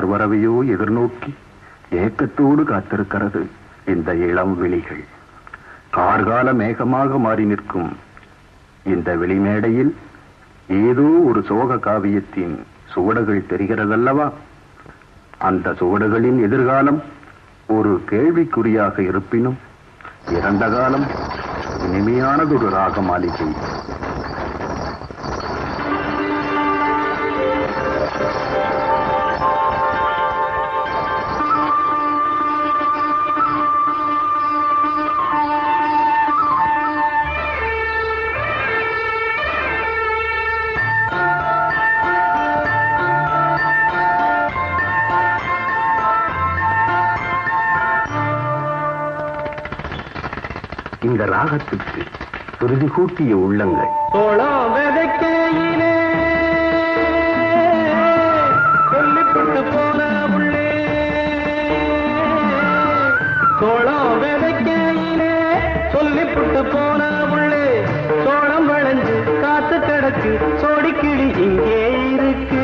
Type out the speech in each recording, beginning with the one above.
வரவையோ எதிர்நோக்கி ஏக்கத்தோடு காத்திருக்கிறது இந்த இளம் விழிகள் கார்கால மேகமாக மாறி நிற்கும் இந்த வெளிமேடையில் ஏதோ ஒரு சோக காவியத்தின் சுவடுகள் தெரிகிறதல்லவா அந்த சுவடுகளின் எதிர்காலம் ஒரு கேள்விக்குறியாக இருப்பினும் இறந்த காலம் இனிமையானதொரு ராக மாளிகை இந்த ராகத்துக்கு சுருதி கூட்டிய உள்ளங்கள் சோளம் விதைக்கையிலே சொல்லிப்பட்டு போன உள்ளே சோளம் விதைக்கையிலே சொல்லிப்பட்டு போன உள்ளே சோளம் வளைஞ்சு காத்து கிடக்கு சோடிக்கிளி இங்கே இருக்கு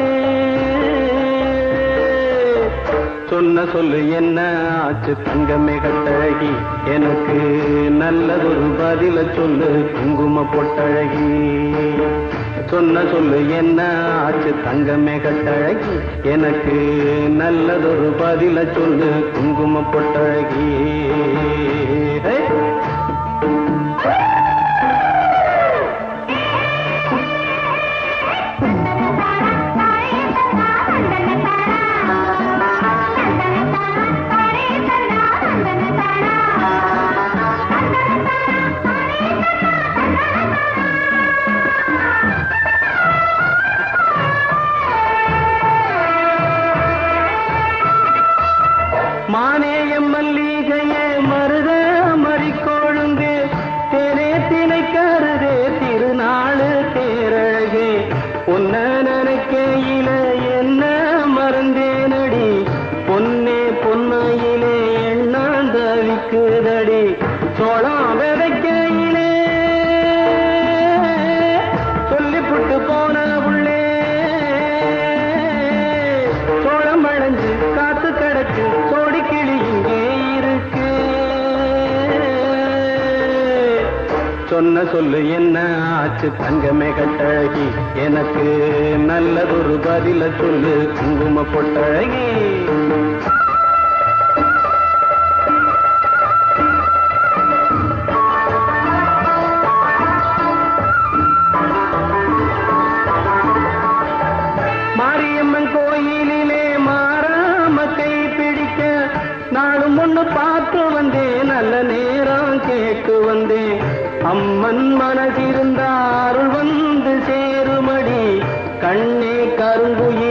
சொன்ன சொல்லு என்ன ஆச்சு தங்கமே கட்டழகி எனக்கு நல்லதொரு பதில சொல்லு குங்கும பொட்டழகி சொன்ன சொல்லு என்ன ஆச்சு தங்கமே கட்டழகி எனக்கு நல்லதொரு பதில சொல்லு குங்கும பொட்டழகி ஹே! மானேயம் மல்லிகையே மருத மறிக்கொழுந்து தேனே திணைக்கருதே திருநாளு தேரழகே உன்ன நினைக்கையில என்ன மறந்தேனடி பொன்னே பொன்னையிலே எண்ணாந்தவிக்குதடி சோளம் விதைக்கையிலே சொல்லிப்புட்டு போன உள்ளே சோளம் வளைஞ்சு காத்து கிடக்கு சோடி கிளி இங்கே இருக்கு சொன்ன சொல்லு என்ன ஆச்சு தங்கமே கட்டழகி எனக்கு நல்லதொரு பதில சொல்லு குங்கும பொட்டழகி மாரியம்மன் கோயிலிலே மாறாம கை பிடிக்க நானும் ஒண்ணு பார்த்து வந்தேன் நல்ல நேரம் கேட்டு வந்தேன் அம்மன் மனதிருந்த அருள் வந்து சேருமடி கண்ணே கருங்குயில்